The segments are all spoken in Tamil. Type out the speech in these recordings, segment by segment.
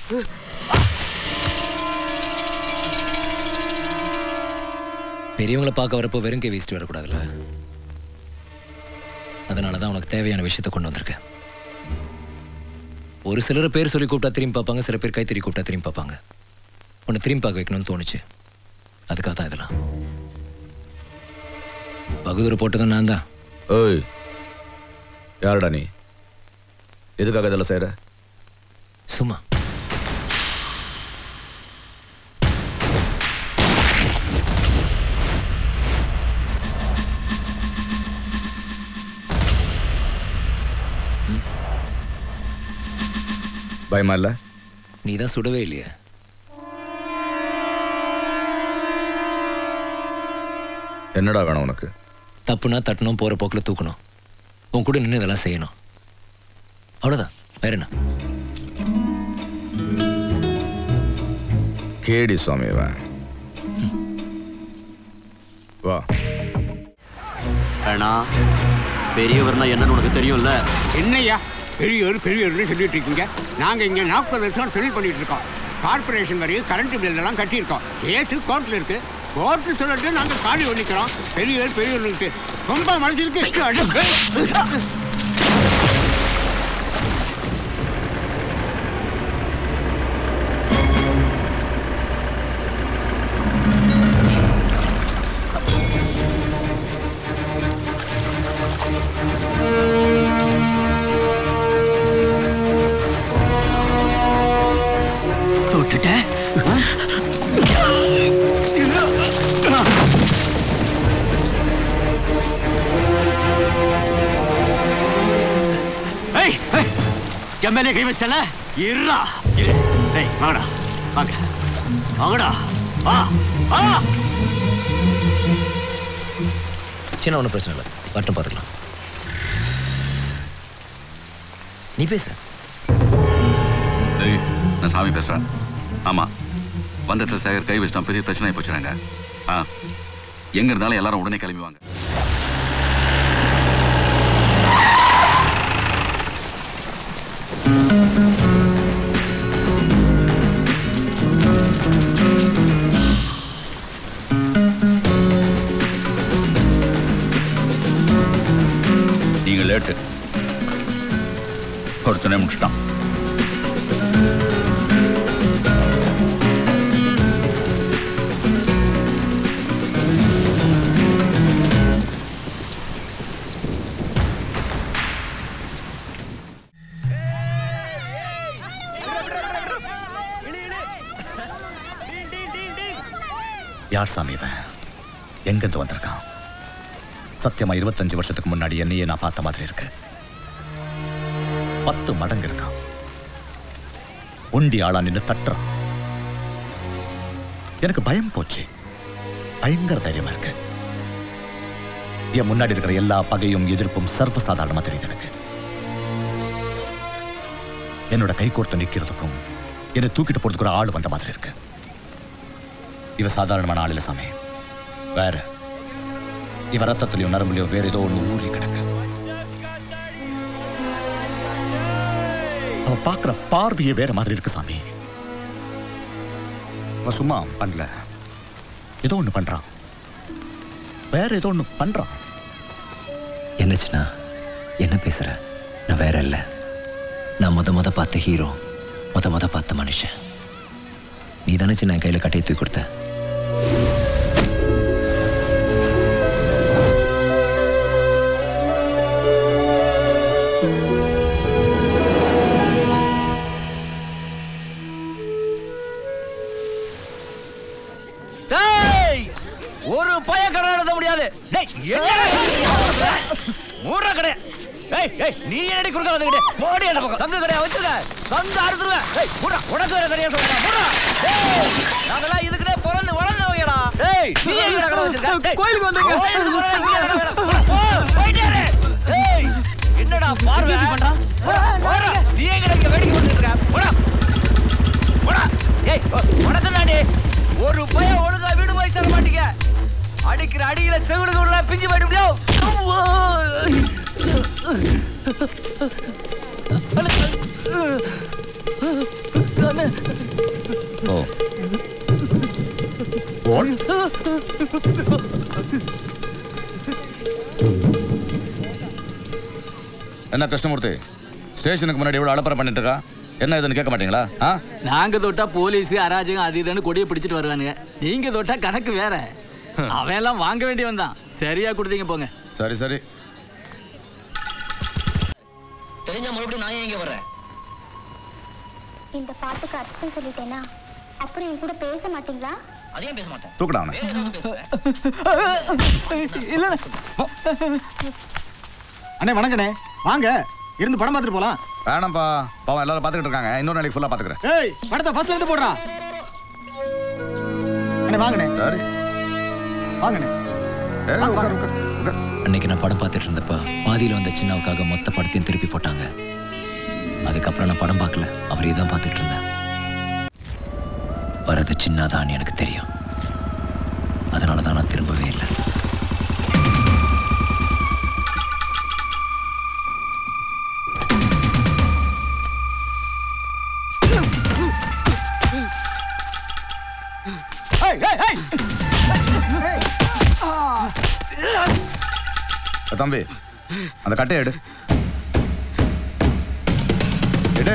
பெரியவங்களை பார்க்க வரப்போ வெறும் கை வீசிட்டு வரக்கூடாதுல்ல அதனால தான் உனக்கு தேவையான விஷயத்தை கொண்டு வந்திருக்கேன் ஒரு சிலர் பேர் சொல்லி கூப்பிட்டா திரும்பி பார்ப்பாங்க சில பேர் கை திரும்பி கூப்பிட்டா திரும்பி பார்ப்பாங்க உன்னை திரும்பி பார்க்க வைக்கணும்னு தோணுச்சு அதுக்காக தான் இதெல்லாம் பகுதூர் போட்டதும் நான் தான் ஓய் யாருடா நீ எதுக்காக இதெல்லாம் செய்கிற சும்மா பயமா இல்லை நீ தான் சுடவே இல்லையே என்னடா வேணும் உனக்கு தப்புனா தட்டணும் போகிற போக்கில் தூக்கணும் உன் கூட நின்று இதெல்லாம் செய்யணும் அவ்வளோதான் வேற என்ன கேடி சுவாமி இவன் வா வேணா பெரியவர்னா என்னன்னு உனக்கு தெரியும்ல என்னய்யா பெரியவர் பெரியவர்னு சொல்லிட்டு இருக்கீங்க நாங்கள் இங்கே நாற்பது வருஷம் தொழில் பண்ணிட்டு இருக்கோம் கார்பரேஷன் வரையும் கரண்ட் பில் எல்லாம் கட்டியிருக்கோம் கேஸு கோர்ட்டில் இருக்கு கோர்ட்டு சொல்லிட்டு நாங்கள் காலி பண்ணிக்கிறோம் பெரியவர் பெரியவர்னுட்டு ரொம்ப மனசிருக்கு தொட்டுட்ட ஏய் ஏய், என் மேலே கை வச்சல இருடா இரு டேய் வாங்கடா வாங்க வாங்கடா வா வா சின்ன ஒன்றும் பிரச்சனை இல்லை மட்டும் பார்த்துக்கலாம் நீ பேசு ஏய் நான் சாமி பேசுகிறேன் ஆமாம் வந்தத்தில் சேகர் கை வச்சிட்டான் பெரிய பிரச்சனை போச்சுறாங்க ஆ எங்கே இருந்தாலும் எல்லாரும் உடனே கிளம்பி வாங்க நீங்கள் லேட்டு ஒருத்தனே முடிச்சிட்டான் யார் சாமி இவன் எங்கிருந்து வந்திருக்கான் சத்தியமா இருபத்தஞ்சு வருஷத்துக்கு முன்னாடி என்னையே நான் பார்த்த மாதிரி இருக்கு பத்து மடங்கு இருக்கான் ஒண்டி ஆளா நின்று தட்டுறான் எனக்கு பயம் போச்சு பயங்கர தைரியமா இருக்கு என் முன்னாடி இருக்கிற எல்லா பகையும் எதிர்ப்பும் சர்வசாதாரணமா தெரியுது எனக்கு என்னோட கை கோர்த்து நிக்கிறதுக்கும் என்னை தூக்கிட்டு போறதுக்கு ஒரு ஆள் வந்த மாதிரி இருக்கு இவ சாதாரணமான ஆள் இல்ல சாமி வேற இவ ரத்தத்திலையும் நரம்புலையும் வேற ஏதோ ஒண்ணு ஊறி கிடக்கு அவ பார்க்குற பார்வையே வேற மாதிரி இருக்கு சாமி அவன் சும்மா பண்ணல ஏதோ ஒண்ணு பண்றான் வேற ஏதோ ஒண்ணு பண்றான் என்னச்சுன்னா என்ன பேசுற நான் வேற இல்லை நான் முத முத பார்த்த ஹீரோ முத முத பார்த்த மனுஷன் நீ தானே சின்ன என் கையில் கட்டையை தூக்கி கொடுத்த டேய் ஒரு பய கடை நடத்த முடியாது டேய் என்னடா மூடுற கடை ஏய் ஏய் நீ என்னடி குறுக்க வந்துக்கிட்டு போடி அந்த பக்கம் சங்கு கடையா வச்சிருக்க சங்கு அறுத்துருவேன் ஏய் மூடா உனக்கு வேற கடையா சொல்றேன் மூடா டேய் நாங்கெல்லாம் இதுக்கிட்டே பிறந்து வளர்ந்தவங்கடா டேய் நீ எங்க கடை வச்சிருக்க டேய், கோயிலுக்கு வந்தீங்க கோயிலுக்கு போறா இங்க கடை வேணாம். போடா, போ போயிட்டே இரு. டேய் என்னடா பார்வை பண்றா நீ எங்க இங்க வேடிக்கை பார்த்துட்டு இருக்க போடா போடா ஏய் உனக்கு நாடி ஒரு பையன் ஒழுங்கா வீடு போய் சேர மாட்டீங்க அடிக்கிற அடியில செவிடுக்கு உள்ள பிஞ்சு போயிட்டு முடியும் ஓ What? என்ன கிருஷ்ணமூர்த்தி ஸ்டேஷனுக்கு முன்னாடி இவ்வளோ அலப்பறை பண்ணிட்டு இருக்கா என்ன இதுன்னு கேட்க மாட்டீங்களா ஆ நாங்க தொட்டா போலீஸ் அராஜகம் அது இதுன்னு கொடியை பிடிச்சிட்டு வருவானுங்க நீங்க தொட்டா கணக்கு வேற அவன் எல்லாம் வாங்க வேண்டியவன் தான் சரியா கொடுத்தீங்க போங்க சரி சரி தெரிஞ்சா மறுபடியும் நான் எங்க வர்றேன் இந்த பாட்டுக்கு அர்த்தம் சொல்லிட்டேனா அப்புறம் என் கூட பேச மாட்டீங்களா அதையும் பேச மாட்டேன் தூக்கடா அவனை அண்ணே வணக்கண்ணே வாங்க இருந்து படம் பார்த்துட்டு போலாம் வேணாம்ப்பா பாவம் எல்லாரும் பார்த்துக்கிட்டு இருக்காங்க இன்னொரு நாளைக்கு ஃபுல்லாக பார்த்துக்கிறேன் ஏய் படத்தை ஃபர்ஸ்ட்ல இருந்து போடுறா அண்ணே வாங்கண்ணே சரி வாங்கண்ணே ஏய், உட்காரு, உட்காரு, உட்காரு. அன்னைக்கு நான் படம் பார்த்துட்டு இருந்தப்ப பாதியில் வந்த சின்னாவுக்காக மொத்த படத்தையும் திருப்பி போட்டாங்க அதுக்கப்புறம் நான் படம் பார்க்கல அவரே தான் பார்த்துட்டு இருந்தேன் வரது சின்னதான்னு எனக்கு தெரியும் அதனால தான் நான் திரும்பவே இல்லை தம்பி அந்த கட்டையை எடு எடு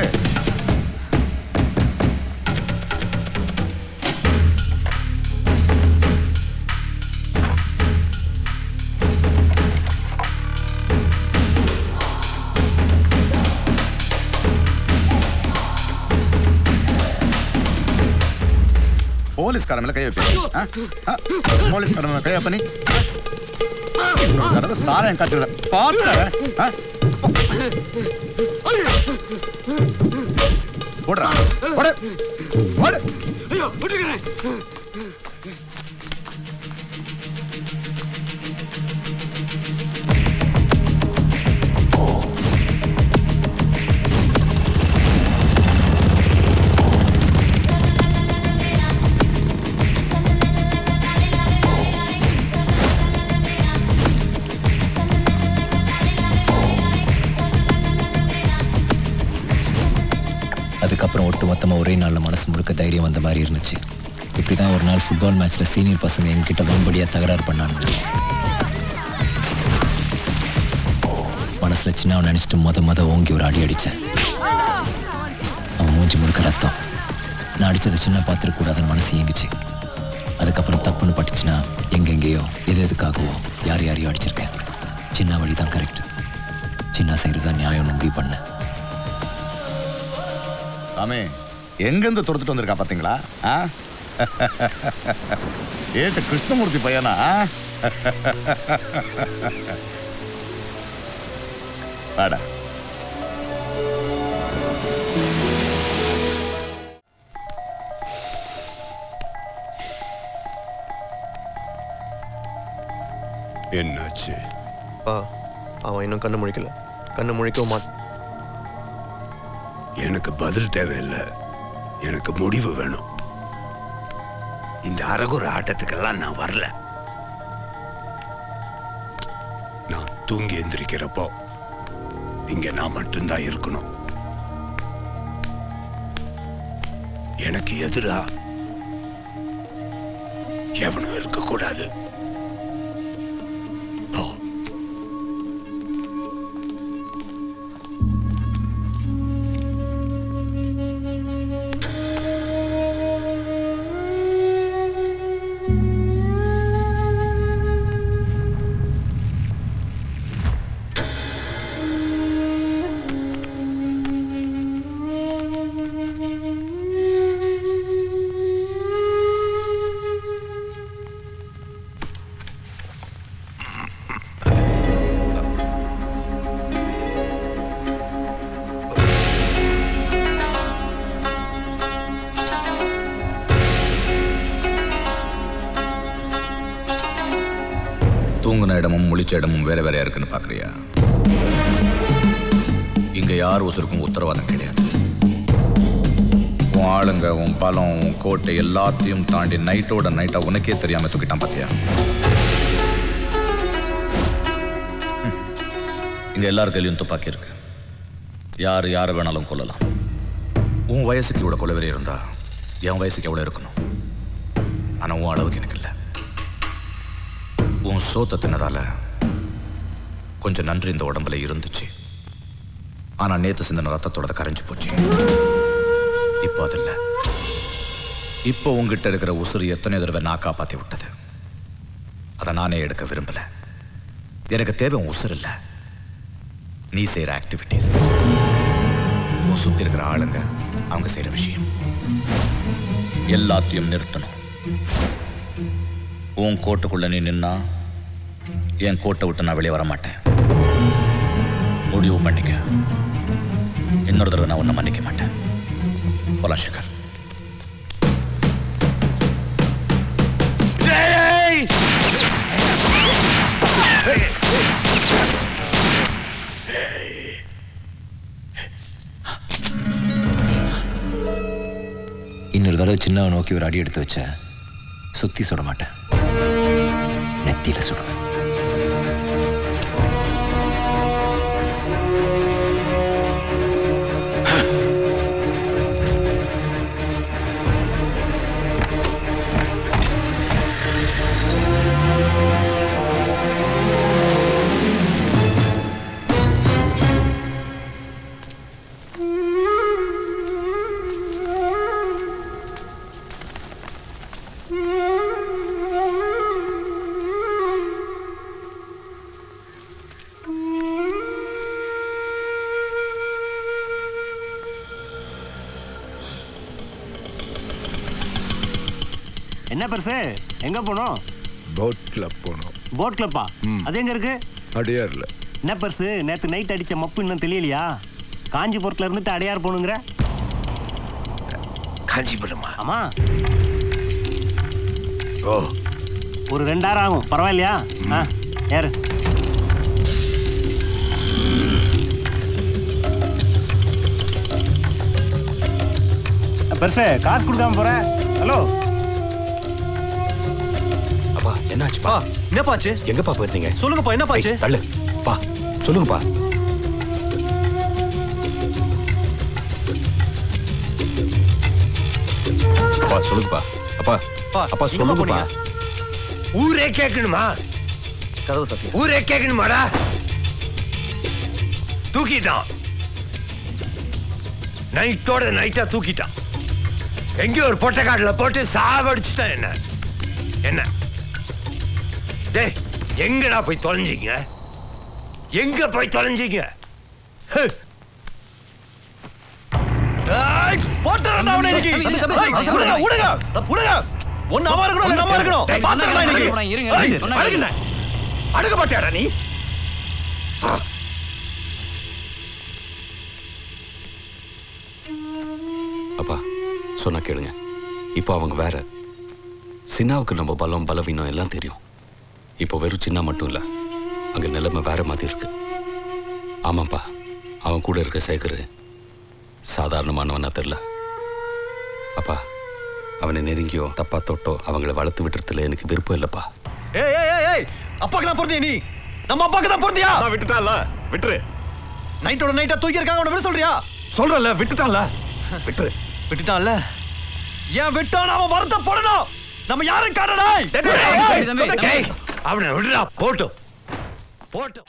போலீஸ்காரன் மேல கை வைப்பீங்க போலீஸ்காரன் மேல கை வைப்ப நீ தடவை சாராயம் காய்ச்சல பார்த்தேன் ஆ? ஓடுறா ஓடு ஓடு ஐயோ விட்டுக்கிறேன் அதுக்கப்புறம் ஒட்டு மொத்தமாக ஒரே நாளில் மனசு முழுக்க தைரியம் வந்த மாதிரி இருந்துச்சு இப்படி தான் ஒரு நாள் ஃபுட்பால் மேட்ச்சில் சீனியர் பசங்க என்கிட்ட வம்படியாக தகராறு பண்ணானுங்க மனசில் சின்னவன் நினச்சிட்டு மொத மொத ஓங்கி ஒரு அடி அடித்தேன் அவன் மூஞ்சி முழுக்க ரத்தம் நான் அடித்ததை சின்ன பார்த்துருக்கூடாதுன்னு மனசு இயங்குச்சு அதுக்கப்புறம் தப்புன்னு பட்டுச்சுன்னா எங்கெங்கேயோ எது எதுக்காகவோ யார் யாரையோ அடிச்சிருக்கேன் சின்ன வழி தான் கரெக்ட் சின்ன செய்கிறது தான் நியாயம்னு முடிவு பண்ணேன் ஆமே எங்கேருந்து துரத்துட்டு வந்திருக்கா பாத்தீங்களா ஆ ஏட்டு கிருஷ்ணமூர்த்தி பையனா ஆ? வாடா என்னாச்சு பா அவன் இன்னும் கண்ணு முழிக்கல கண்ணு முழிக்கவும் மாட் எனக்கு பதில் தேவையில்லை எனக்கு முடிவு வேணும் இந்த அரகுர ஆட்டத்துக்கெல்லாம் நான் வரல நான் தூங்கி எந்திரிக்கிறப்போ இங்க நான் மட்டும்தான் இருக்கணும் எனக்கு எதிரா எவனும் இருக்கக்கூடாது போ தூங்குன இடமும் முழிச்ச இடமும் வேற வேறையா இருக்குன்னு பாக்குறியா இங்க யார் உசுருக்கும் உத்தரவாதம் கிடையாது உன் ஆளுங்க உன் பலம் உன் கோட்டை எல்லாத்தையும் தாண்டி நைட்டோட நைட்டா உனக்கே தெரியாம தூக்கிட்டான் பாத்தியா ஹம். இங்க எல்லார் கையிலயும் துப்பாக்கி இருக்கு யார் யாரை வேணாலும் கொல்லலாம் உன் வயசுக்கு இவ்வளோ கொலவெறி இருந்தா என் வயசுக்கு எவ்வளோ இருக்கணும் ஆனால் உன் அளவுக்கு எனக்கு இல்லை உன் சோத்தை தின்னதால கொஞ்சம் நன்றி இந்த உடம்புல இருந்துச்சு ஆனால் நேத்து சிந்தின ரத்தத்தோட அது கரைஞ்சு போச்சு இப்போ அது இல்லை இப்போ உங்ககிட்ட இருக்கிற உசுறு எத்தனை தடவை நான் காப்பாற்றி விட்டது அதை நானே எடுக்க விரும்பல எனக்கு தேவை உன் உசுறு இல்லை நீ செய்கிற ஆக்டிவிட்டீஸ் உன் சுத்தி இருக்கிற ஆளுங்க அவங்க செய்யற விஷயம் எல்லாத்தையும் நிறுத்தணும் உன் கோட்டுக்குள்ள நீ நின்னா என் கோட்டை விட்டு நான் வெளியே வர மாட்டேன் முடிவு பண்ணிக்க இன்னொரு தடவை நான் உன்னை மன்னிக்க மாட்டேன் போலாம் சேகர் இன்னொரு தடவை சின்னவன் நோக்கி ஒரு அடி எடுத்து வச்ச சுத்தி சுட மாட்டேன் நெத்தியில சுடுவேன் என்ன பெருசு எங்க போனோம் போட் கிளப் போனோம் போட் கிளப்பா அது எங்க இருக்கு அடையார்ல என்ன பெருசு நேத்து நைட் அடிச்ச மப்பு இன்னும் தெரியலையா காஞ்சிபுரத்துல இருந்துட்டு அடையார் போகணுங்கிற காஞ்சிபுரமா ஆமா ஓ ஒரு ரெண்டாயிரம் ஆகும் பரவாயில்லையா ஆ ஏறு பெருசு காசு கொடுக்காம போற ஹலோ அப்பா என்னாச்சுப்பா என்னப்பாச்சு எங்கப்பா போயிருந்தீங்க சொல்லுங்கப்பா என்னப்பாச்சு ஏய், தள்ளு பா சொல்லுங்கப்பா அப்பா சொல்லுங்கப்பா அப்பா அப்பா சொல்லுங்கப்பா ஊரே கேட்கணுமா கதவு சத்தியா ஊரே கேட்கணுமாடா தூக்கிட்டான் நைட்டோட நைட்டா தூக்கிட்டான் எங்கேயோ ஒரு பொட்டக்காட்டுல போட்டு சாவடிச்சுட்டான் என்ன என்ன டேய் எங்கடா போய் தொலைஞ்சீங்க எங்க போய் தொலைஞ்சீங்க ஹ். போட்டுறேன்டா அவனை இன்னைக்கு. ஏய், விடுங்க, விடுங்க, விடுங்க. ஒண்ணு அவன் இருக்கணும், இல்ல நம்ம இருக்கணும். டேய், பாத்துக்கலாம் இன்னைக்கு. இருங்க, ஏய், இருங்க. அடங்குண்ணே. அடங்க மாட்டியாடா நீ அப்பா சொன்னா கேளுங்க இப்போ அவங்க வேற சின்னாவுக்கு நம்ம பலம் பலவீனம் எல்லாம் தெரியும் இப்போ வெறும் சின்ன மட்டும் இல்ல அங்க நிலைமை வேற மாதிரி இருக்கு ஆமாப்பா அவன் கூட இருக்க சேகர் சாதாரணமானவனா தெரியல அப்பா அவனை நெருங்கியோ தப்பா தொட்டோ அவங்கள வளர்த்து விட்டுறதுல எனக்கு விருப்பம் இல்லப்பா ஏய், ஏய், ஏய், ஏய், அப்பாக்கு தான் பொருந்தியா நீ நம்ம அப்பாக்கு தான் பொருந்தியா நான் விட்டுட்டான்ல விட்டுரு நைட்டோட நைட்டா தூக்கி இருக்காங்க அவனை விட சொல்றியா சொல்றல விட்டுட்டான்ல விட்டுரு விட்டுட்டான்ல ஏன் விட்டான் அவன் வருத்தப்படணும் நம்ம யாரும் காரணா டேய், அவனை விடுடா போட்டும் போட்டும்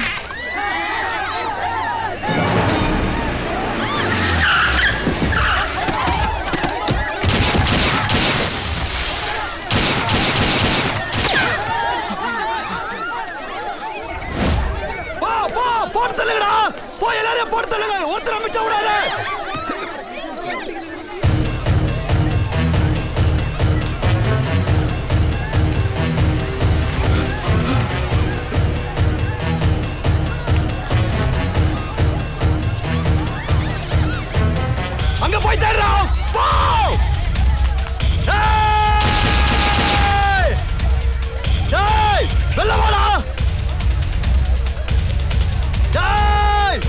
போ போ போட்டு தள்ளுங்கடா போய் எல்லாரையும் போட்டு தள்ளுங்க ஒருத்தர் அமைச்சா விடாத அங்க போய் தர்றா போ ஏய்! ஏய் வெள்ள வாடா ஏய்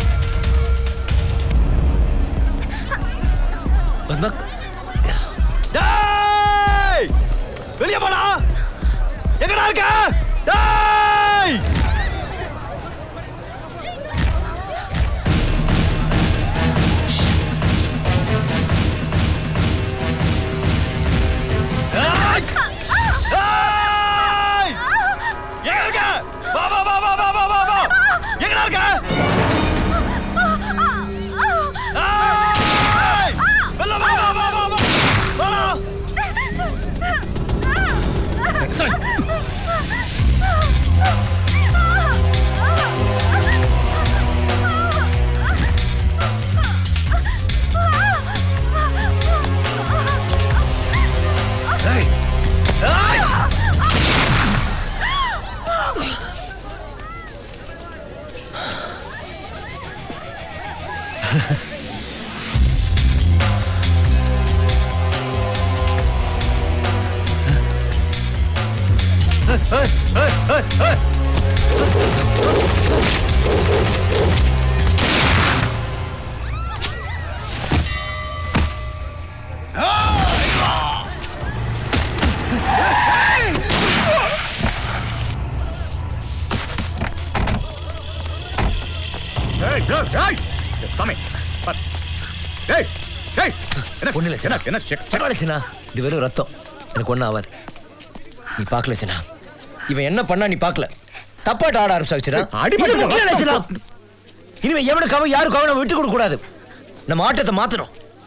டேய் வெளிய போடா எங்கடா இருக்க டேய் ஏய், ஏய், ஏய். சாமி பார். ஏய், ஏய். என்ன ஒண்ணு இல்ல சின்ன என்ன செக் பரவாயில்ல சின்ன இது வெறும் ரத்தம் எனக்கு ஒன்றும் ஆகாது நீ பார்க்கல சின்ன இவன் என்ன பண்ணா நீ பார்க்கல தப்பாட்ட ஆட ஆரம்பிச்சாச்சுனா அடிபட்டு சின்ன இனிமே எவனுக்காகவும் யாருக்காகவும் நம்ம விட்டு கொடுக்க கூடாது நம்ம ஆட்டத்தை மாத்தணும்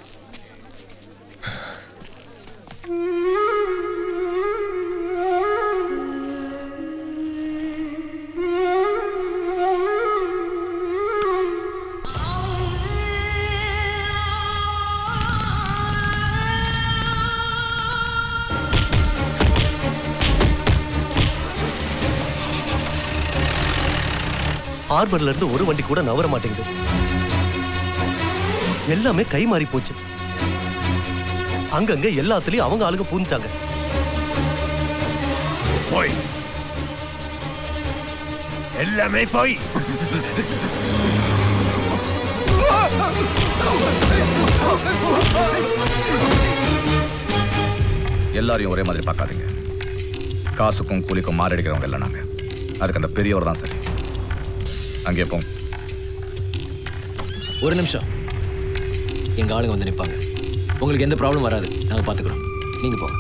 ஹார்பர்ல இருந்து ஒரு வண்டி கூட நவர மாட்டேங்குது எல்லாமே கை மாறி போச்சு அங்கங்க எல்லாத்துலயும் அவங்க ஆளுங்க பூந்துட்டாங்க போய் எல்லாமே போய் எல்லாரையும் ஒரே மாதிரி பார்க்காதீங்க காசுக்கும் கூலிக்கும் மாரடிக்கிறவங்க இல்லை நாங்க அதுக்கு அந்த பெரியவர் தான் சரி அங்கே போங்க ஒரு நிமிஷம் எங்க ஆளுங்க வந்து நிப்பாங்க உங்களுக்கு எந்த ப்ராப்ளம் வராது நாங்க பாத்துக்கிறோம் நீங்க போங்க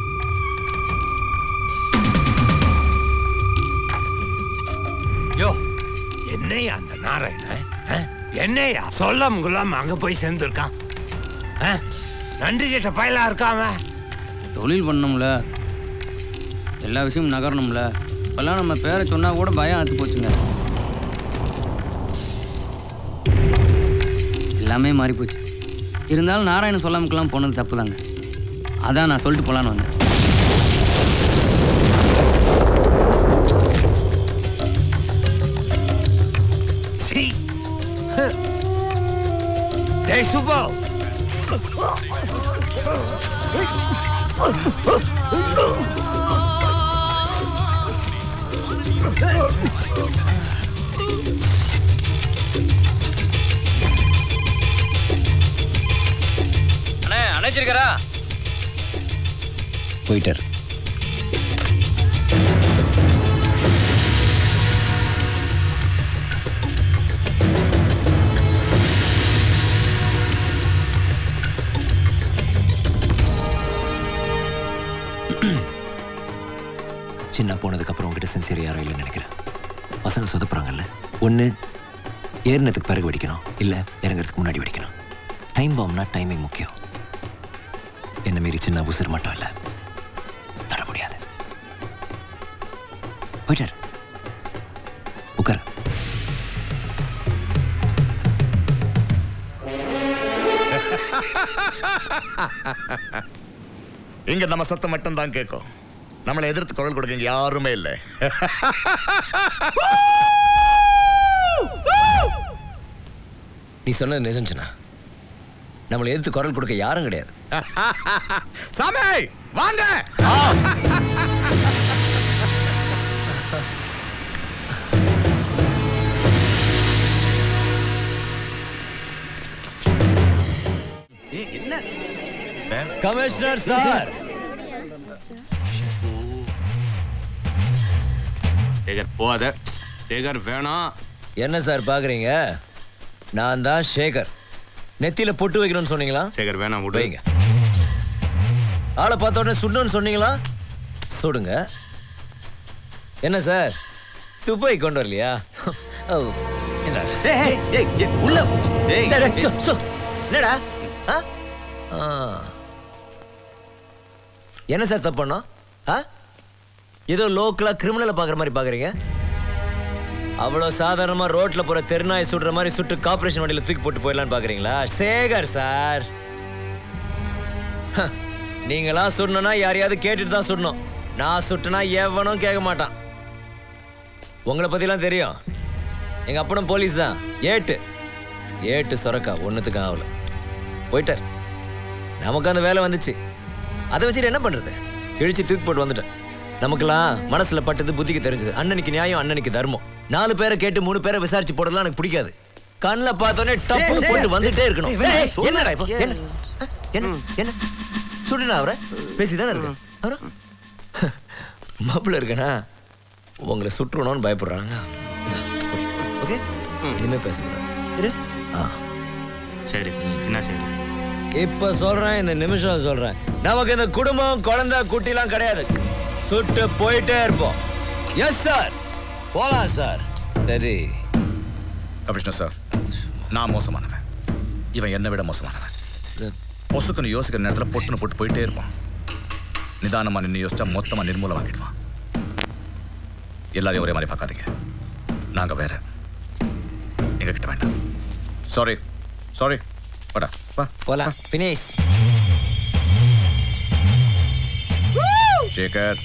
யோ என்னையா அந்த நாராயணன் ஆ? என்னையா சொல்லாம கொள்ளாம அங்க போய் சேர்ந்துருக்கான் ஆ? நன்றி கிட்ட பயலா இருக்காம தொழில் பண்ணணும்ல எல்லா விஷயமும் நகரணும்ல இப்போல்லாம் நம்ம பேரை சொன்னா கூட பயம் ஆத்து போச்சுங்க எல்லாமே மாறி போச்சு இருந்தாலும் நாராயணன் சொல்லாமக்கெல்லாம் போனது தப்பு தாங்க அதான் நான் சொல்லிட்டு போலான்னு வந்தேன் சீ டேய் சுப்பா அண்ணே அணைச்சிருக்கிறா போயிட்டார் சின்ன போனதுக்கு அப்புறம் உங்ககிட்ட சின்சியர் யாரும் இல்லைன்னு நினைக்கிறேன் பசங்க சொதப்புறாங்கல்ல ஒன்று ஏறினதுக்கு பிறகு வெடிக்கணும் இல்லை இறங்குறதுக்கு முன்னாடி வெடிக்கணும் டைம் பாம்னா டைமிங் முக்கியம் என்ன மீறி சின்ன உசுர் மட்டும் இல்லை தர முடியாது போயிட்டார் உட்கார் இங்க நம்ம சத்தம் மட்டும் தான் கேட்கும் நம்மளை எதிர்த்து குரல் கொடுக்க இங்க யாருமே இல்லை நீ சொன்னது நிஜம் சின்ன நம்மளை எதிர்த்து குரல் கொடுக்க யாரும் கிடையாது சாமி வாங்க என்ன கமிஷனர் சார் சேகர் போகாத சேகர் வேணாம் என்ன சார் பாக்குறீங்க நான் தான் சேகர் நெத்தியில பொட்டு வைக்கணும்னு சொன்னீங்களா சேகர் வேணாம் விடு வைங்க ஆளை பார்த்த உடனே சுடணும்னு சொன்னீங்களா சுடுங்க என்ன சார் துப்பாக்கி கொண்டு வரலையா ஓ, இந்தாங்க. உள்ள டேய், டேய், சு, சு. என்னடா ஆ? ஆ. என்ன சார் தப்பு பண்ணோம் ஆ ஏதோ லோக்கலா கிரிமினலை பார்க்குற மாதிரி பார்க்குறீங்க அவ்வளோ சாதாரணமா ரோட்ல போற தெருநாய் சுடுற மாதிரி சுட்டு கார்ப்பரேஷன் வண்டியில தூக்கி போட்டு போயிடலாம்னு பார்க்குறீங்களா சேகர் சார் ஹ, நீங்களா சுடணும்னா யாரையாவது கேட்டுட்டு தான் சுடணும் நான் சுட்டுனா எவனும் கேட்க மாட்டான் உங்களை பத்திலாம் தெரியும் எங்க அப்பனும் போலீஸ் தான் ஏட்டு ஏட்டு சொரக்கா ஒன்றுத்துக்கும் ஆகல போயிட்டார் நமக்கு அந்த வேலை வந்துச்சு அதை வச்சுட்டு என்ன பண்றது இழிச்சு தூக்கி போட்டு வந்துட்டேன் நமக்கெல்லாம் மனசுல பட்டது புத்திக்கு தெரிஞ்சது அண்ணனுக்கு நியாயம் அண்ணனுக்கு தர்மம் நாலு பேரை கேட்டு மூணு பேரை விசாரிச்சு போடலாம் எனக்கு பிடிக்காது கண்ணில் பார்த்தோன்னே டப்பு ஏய், போட்டு ஏய், வந்துட்டே ஏய், இருக்கணும் ஏய், ஏய், சொல்லு. என்னடா இப்போ என்ன அஹ், என்ன என்ன சுடுனா அவரை பேசிதானே இருக்கு அவரா மாப்பிள்ள இருக்கனா உங்களை சுட்டுறணும்னு பயப்படுறாங்க ஓகே இனிமே பேசக்கூடாது இரு ஆ சரி என்ன சரி இப்ப சொல்றேன் இந்த நிமிஷம் சொல்றேன் நமக்கு இந்த குடும்பம் குழந்தை குட்டிலாம் கிடையாது சுட்டு போயிட்டே இருப்போம் எஸ் சார் போலாம் சார் சரி கமிஷனர் சார் நான் மோசமானவன் இவன் என்னை விட மோசமானவன் பொசுக்குன்னு யோசிக்கிற நேரத்தில் பொட்டுன்னு போட்டு போயிட்டே இருப்பான் நிதானமா நின்று யோசிச்சா மொத்தமா நிர்மூலமாக்கிடுவான் எல்லாரையும் ஒரே மாதிரி பார்க்காதீங்க நாங்க வேற எங்க கிட்ட வேண்டாம் சாரி சாரி வாடா வா போலாம் Binesh Sekar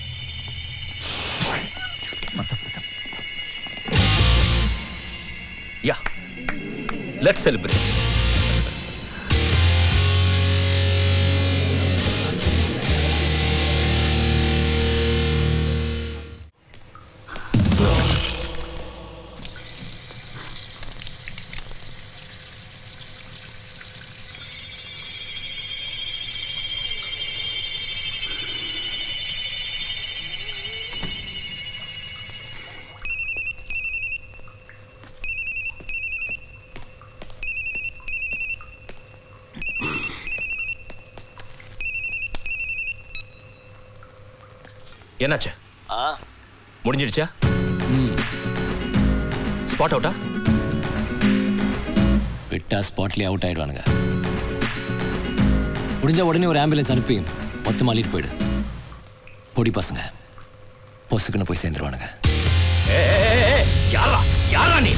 Yeah. Let's celebrate. என்னாச்சு முடிஞ்சிடுச்சா ஸ்பாட் அவுட்டா விட்டா ஸ்பாட்லேயே அவுட் ஆயிடுவானுங்க முடிஞ்ச உடனே ஒரு ஆம்புலன்ஸ் அனுப்பி மொத்தமாக அள்ளிட்டு போயிடு பொடி பசங்க பொசுக்குன்னு போய் சேர்ந்துருவானுங்க யாரா யாரா நீ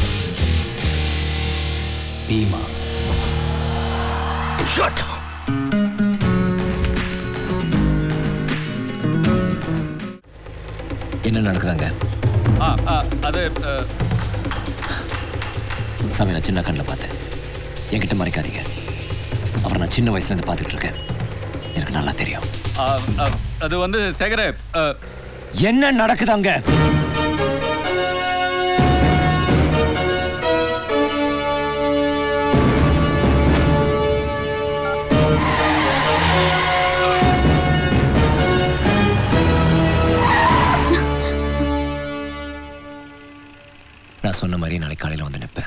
பீமா ஷட் என்ன நடக்குதாங்க அது சாமி நான் சின்ன கண்ணில் பார்த்தேன் என்கிட்ட மறைக்காதீங்க அவரை நான் சின்ன வயசுலேருந்து பார்த்துட்டு இருக்கேன் எனக்கு நல்லா தெரியும் அது வந்து சேகரே என்ன நடக்குதாங்க நான் சொன்ன மாதிரி நாளைக்கு காலையில் வந்து நிற்பேன்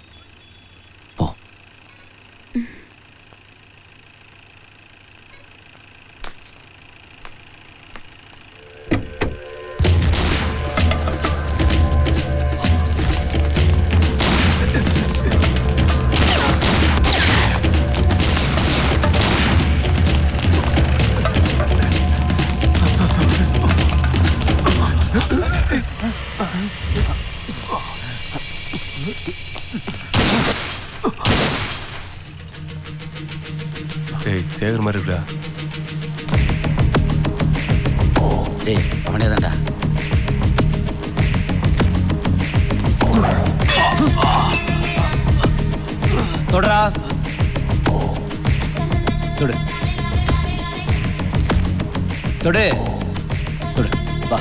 டேய் சேகர் மாதிரி இருக்குடா டேய் அவனே தான்டா தொடரா தொடு தொடு தொடு வா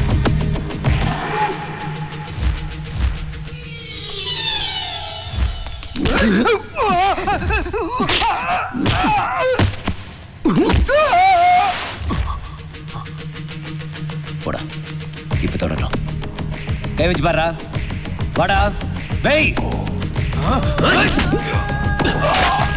போடா இப்ப தொடரும் கை வச்சு பாருடா வாடா வெய்